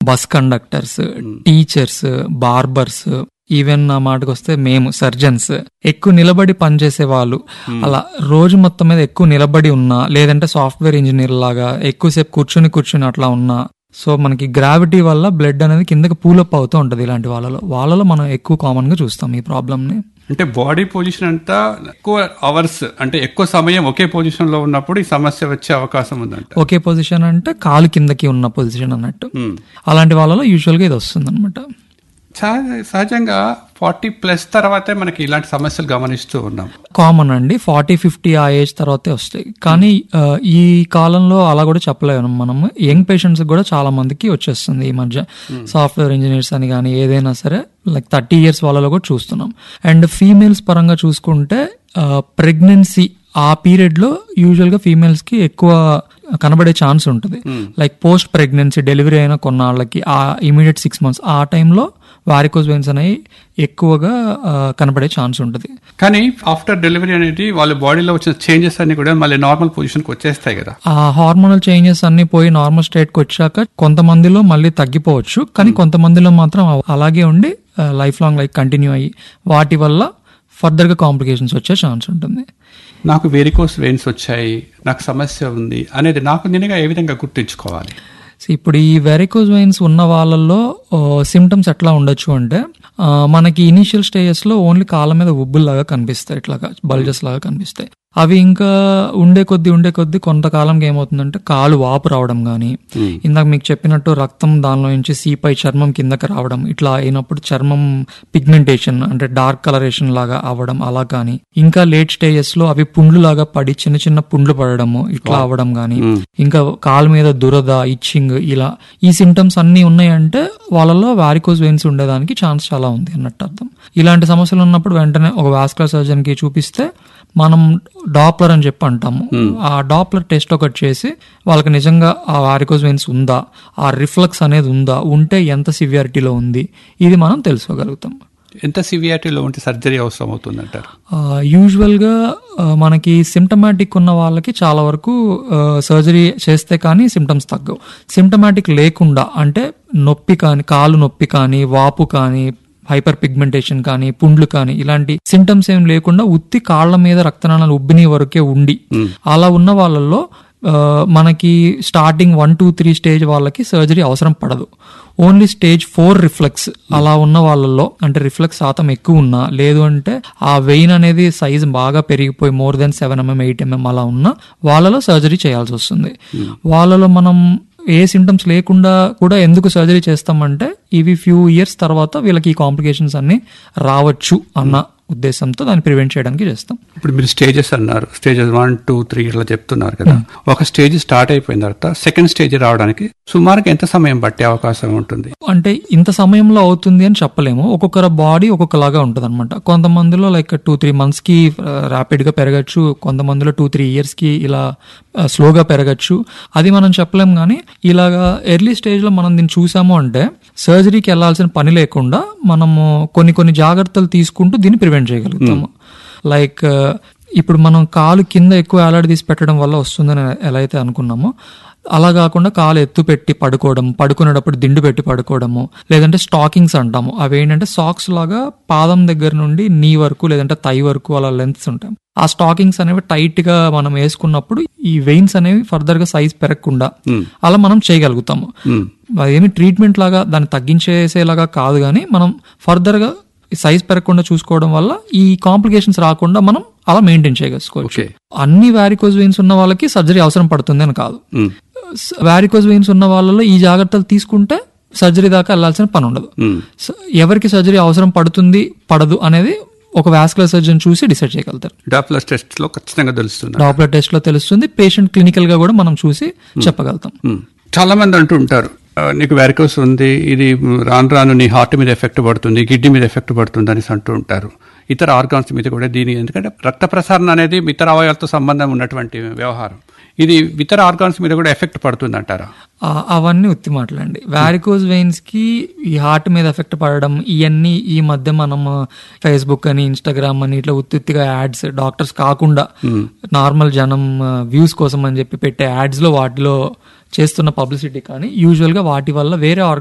Bus conductors teachers barbers even నా మాటకు వస్తే మేము సర్జన్స్ ఎక్కువ నిలబడి పనిచేసే వాళ్ళు అలా రోజు మొత్తం మీద ఎక్కువ నిలబడి ఉన్నా లేదంటే సాఫ్ట్వేర్ ఇంజనీర్ లాగా ఎక్కువసేపు కూర్చుని కూర్చుని అట్లా ఉన్నా సో మనకి గ్రావిటీ వల్ల బ్లడ్ అనేది కిందకి పూలప్ అవుతూ ఉంటది ఇలాంటి వాళ్ళలో వాళ్ళలో మనం ఎక్కువ కామన్ గా చూస్తాం ఈ ప్రాబ్లమ్ ని అంటే బాడీ పొజిషన్ అంతా ఎక్కువ అవర్స్ అంటే ఎక్కువ సమయం ఒకే పొజిషన్ లో ఉన్నప్పుడు ఈ సమస్య వచ్చే అవకాశం ఉందంట ఒకే పొజిషన్ అంటే కాలు కిందకి ఉన్న పొజిషన్ అన్నట్టు ఉమ్. అలాంటి వాళ్ళలో యూజువల్ గా ఇది వస్తుంది అనమాట సహజ- సహజంగా ఫార్టీ ప్లస్ తర్వాతే మనకి ఇలాంటి సమస్యలు గమనిస్తూ ఉన్నాం కామన్ అండి ఫార్టీ ఫిఫ్టీ ఆ ఏజ్ తర్వాతే వస్తాయి కానీ ఆ, ఈ కాలంలో అలా కూడా చెప్పలేము మనం యంగ్ పేషెంట్స్ కూడా చాలా మందికి వచ్చేస్తుంది ఈ మధ్య సాఫ్ట్వేర్ ఇంజనీర్స్ అని కానీ ఏదైనా సరే లైక్ థర్టీ ఇయర్స్ వాళ్ళలో కూడా చూస్తున్నాం అండ్ ఫీమేల్స్ పరంగా చూసుకుంటే ప్రెగ్నెన్సీ ఆ పీరియడ్ లో యూజువల్ గా ఫీమేల్స్ కి ఎక్కువ కనబడే ఛాన్స్ ఉంటుంది లైక్ పోస్ట్ ప్రెగ్నెన్సీ డెలివరీ అయిన కొన్నాళ్ళకి ఆ ఇమీడియట్ సిక్స్ మంత్స్ ఆ టైంలో వారికోస్ వెయిన్స్ అనేవి ఎక్కువగా ఆ, కనబడే ఛాన్స్ ఉంటుంది కానీ ఆఫ్టర్ డెలివరీ అనేది వాళ్ళ బాడీలో వచ్చిన చేంజెస్ అన్ని కూడా మళ్ళీ నార్మల్ పొజిషన్కి వచ్చేస్తాయి కదా ఆ హార్మోనల్ చేంజెస్ అన్ని పోయి నార్మల్ స్టేట్ కి వచ్చాక కొంతమందిలో మళ్ళీ తగ్గిపోవచ్చు కానీ కొంతమందిలో మాత్రం అలాగే ఉండి లైఫ్ లాంగ్ లైక్ కంటిన్యూ అయ్యి వాటి వల్ల ఫర్దర్ గా కాంప్లికేషన్స్ వచ్చే ఛాన్స్ ఉంటుంది నాకు వేరికోస్ వెయిన్స్ వచ్చాయి నాకు సమస్య ఉంది అనేది నాకు నేనుగా ఏ విధంగా గుర్తించుకోవాలి సో ఇప్పుడు ఈ వెరికోజ్ వెయిన్స్ ఉన్న వాళ్ళల్లో సిమ్టమ్స్ ఎట్లా ఉండొచ్చు అంటే ఆ, మనకి ఇనిషియల్ స్టేజెస్ లో ఓన్లీ కాళ్ళ మీద ఉబ్బుల్లాగా కనిపిస్తాయి ఇట్లాగా బల్జెస్ లాగా కనిపిస్తాయి అవి ఇంకా ఉండే కొద్ది ఉండే కొద్ది కొంతకాలంకి ఏమవుతుందంటే కాలు వాపు రావడం కానీ ఇందాక మీకు చెప్పినట్టు రక్తం దానిలో నుంచి సీపై చర్మం కిందకి రావడం ఇట్లా అయినప్పుడు చర్మం పిగ్మెంటేషన్ అంటే డార్క్ కలరేషన్ లాగా అవ్వడం అలా కానీ ఇంకా లేట్ స్టేజెస్ లో అవి పుండ్లు లాగా పడి చిన్న చిన్న పుండ్లు పడడము ఇట్లా అవ్వడం కానీ ఇంకా కాలు మీద దురద ఇచ్చింగ్ ఇలా ఈ సిమ్టమ్స్ అన్ని ఉన్నాయంటే వాళ్ళలో వారికోజ్ వెయిన్స్ ఉండేదానికి ఛాన్స్ చాలా ఉంది అన్నట్టు అర్థం ఇలాంటి సమస్యలు ఉన్నప్పుడు వెంటనే ఒక వాస్కులర్ సర్జన్ కి చూపిస్తే మనం డాప్లర్ అని చెప్పి అంటాము ఆ డాప్లర్ టెస్ట్ ఒకటి చేసి వాళ్ళకి నిజంగా ఆ వారికోజ్ వెయిన్స్ ఉందా ఆ రిఫ్లక్స్ అనేది ఉందా ఉంటే ఎంత సివియారిటీలో ఉంది ఇది మనం తెలుసుకోగలుగుతాం ఎంత సివియారిటీలో ఉంటే సర్జరీ అవసరం అవుతుందంటారు యూజువల్ గా ఆ, మనకి సిమ్టమాటిక్ ఉన్న వాళ్ళకి చాలా వరకు సర్జరీ చేస్తే కానీ సిమ్టమ్స్ తగ్గవు సిమ్టమాటిక్ లేకుండా అంటే నొప్పి కానీ కాలు నొప్పి కానీ వాపు కానీ హైపర్ పిగ్మెంటేషన్ కానీ పుండ్లు కానీ ఇలాంటి సిమ్టమ్స్ ఏం లేకుండా ఉత్తి కాళ్ళ మీద రక్తనాళాలు ఉబ్బిని వరకే ఉండి అలా ఉన్న వాళ్ళల్లో ఆ, మనకి starting one two three stage వాళ్ళకి సర్జరీ అవసరం పడదు ఓన్లీ స్టేజ్ ఫోర్ రిఫ్లెక్స్ అలా ఉన్న వాళ్ళల్లో అంటే రిఫ్లెక్స్ శాతం ఎక్కువ ఉన్నా లేదు అంటే ఆ వెయిన్ అనేది సైజ్ బాగా పెరిగిపోయి more than seven MM eight MM అలా ఉన్నా వాళ్ళలో సర్జరీ చేయాల్సి వస్తుంది వాళ్ళలో మనం ఏ సిమ్టమ్స్ లేకుండా కూడా ఎందుకు సర్జరీ చేస్తామంటే ఇవి ఫ్యూ ఇయర్స్ తర్వాత వీళ్ళకి ఈ కాంప్లికేషన్స్ అన్ని రావచ్చు అన్న ఉద్దేశంతో దాన్ని ప్రివెంట్ చేయడానికి చేస్తాం ఇప్పుడు మీరు స్టేజెస్ అన్నారు స్టేజెస్ వన్ టూ త్రీ ఇట్లా చెప్తున్నారు కదా ఒక స్టేజ్ స్టార్ట్ అయిపోయిన తర్వాత సెకండ్ స్టేజ్ రావడానికి సుమారుగా ఎంత సమయం పట్టే అవకాశం ఉంటుంది అంటే ఇంత సమయంలో అవుతుంది అని చెప్పలేము ఒక్కొక్కరి బాడీ ఒక్కొక్కలాగా ఉంటుంది అనమాట కొంతమందిలో లైక్ టూ త్రీ మంత్స్ కి ర్యాపిడ్ గా పెరగచ్చు కొంతమందిలో టూ త్రీ ఇయర్స్ కి ఇలా స్లోగా పెరగచ్చు అది మనం చెప్పలేం కానీ ఇలాగా ఎర్లీ స్టేజ్ లో మనం దీన్ని చూసాము అంటే సర్జరీకి వెళ్లాల్సిన పని లేకుండా మనము కొన్ని కొన్ని జాగ్రత్తలు తీసుకుంటూ దీన్ని ప్రివెంట్ చేయగలుగుతాము లైక్ ఇప్పుడు మనం కాలు కింద ఎక్కువ వేలాడి తీసి పెట్టడం వల్ల వస్తుందని ఎలా అయితే అనుకున్నామో అలా కాకుండా కాలు ఎత్తు పెట్టి పడుకోవడం పడుకునేటప్పుడు దిండు పెట్టి పడుకోవడము లేదంటే స్టాకింగ్స్ అంటాము అవి ఏంటంటే సాక్స్ లాగా పాదం దగ్గర నుండి నీ వరకు లేదంటే తై వరకు అలా లెంత్స్ ఉంటాయి ఆ స్టాకింగ్స్ అనేవి టైట్ గా మనం వేసుకున్నప్పుడు ఈ వెయిన్స్ అనేవి ఫర్దర్ గా సైజ్ పెరగకుండా అలా మనం చేయగలుగుతాము అదేమి ట్రీట్మెంట్ లాగా దాన్ని తగ్గించేసేలాగా కాదు కానీ మనం ఫర్దర్ గా సైజ్ పెరగకుండా చూసుకోవడం వల్ల ఈ కాంప్లికేషన్స్ రాకుండా మనం అలా మెయింటైన్ చేయగలుసుకోవచ్చు Okay. అన్ని వ్యారికోజ్ వెయిన్స్ ఉన్న వాళ్ళకి సర్జరీ అవసరం పడుతుంది అని కాదు మ్మ్. వ్యారికోజ్ వెయిన్స్ ఉన్న వాళ్ళలో ఈ జాగ్రత్తలు తీసుకుంటే సర్జరీ దాకా వెళ్ళాల్సిన పని ఉండదు మ్మ్. స- ఎవరికి సర్జరీ అవసరం పడుతుంది పడదు అనేది ఒక వాస్కులర్ సర్జన్ చూసి డిసైడ్ చేయగలుగుతారు డాప్లర్ టెస్ట్ లో ఖచ్చితంగా తెలుస్తుంది డాప్లర్ టెస్ట్ లో తెలుస్తుంది పేషెంట్ క్లినికల్ గా కూడా మనం చూసి చెప్పగలుగుతాం మ్మ్. చాలా మంది అంటూ ఉంటారు "ఆ, నీకు వ్యారికోస్ ఉంది ఇది మ్, రాను రాను నీ హార్ట్ మీద ఎఫెక్ట్ పడుతుంది కిడ్నీ మీద ఎఫెక్ట్ పడుతుంది అనేసి అంటూ ఉంటారు ఇతర ఆర్గాన్స్ మీద కూడా దీని ఎందుకంటే రక్త ప్రసారణ అనేది ఇతర అవయవాలతో సంబంధం ఉన్నటువంటి వ్యవహారం ఇది ఇతర ఆర్గాన్స్ మీద కూడా ఎఫెక్ట్ పడుతుంది అంటారా ఆ, అవన్నీ ఉత్తి మాటలండి వ్యారికోజ్ వెయిన్స్ కి ఈ హార్ట్ మీద ఎఫెక్ట్ పడడం ఇవన్నీ ఈ మధ్య మనం ఫేస్బుక్ అని ఇన్స్టాగ్రామ్ అని ఇట్లా ఉత్తిగా యాడ్స్ డాక్టర్స్ కాకుండా నార్మల్ జనం వ్యూస్ కోసం అని చెప్పి పెట్టే యాడ్స్ లో వాటిలో చేస్తున్న పబ్లిసిటీ కానీ యూజువల్ గా వాటి వల్ల వేరే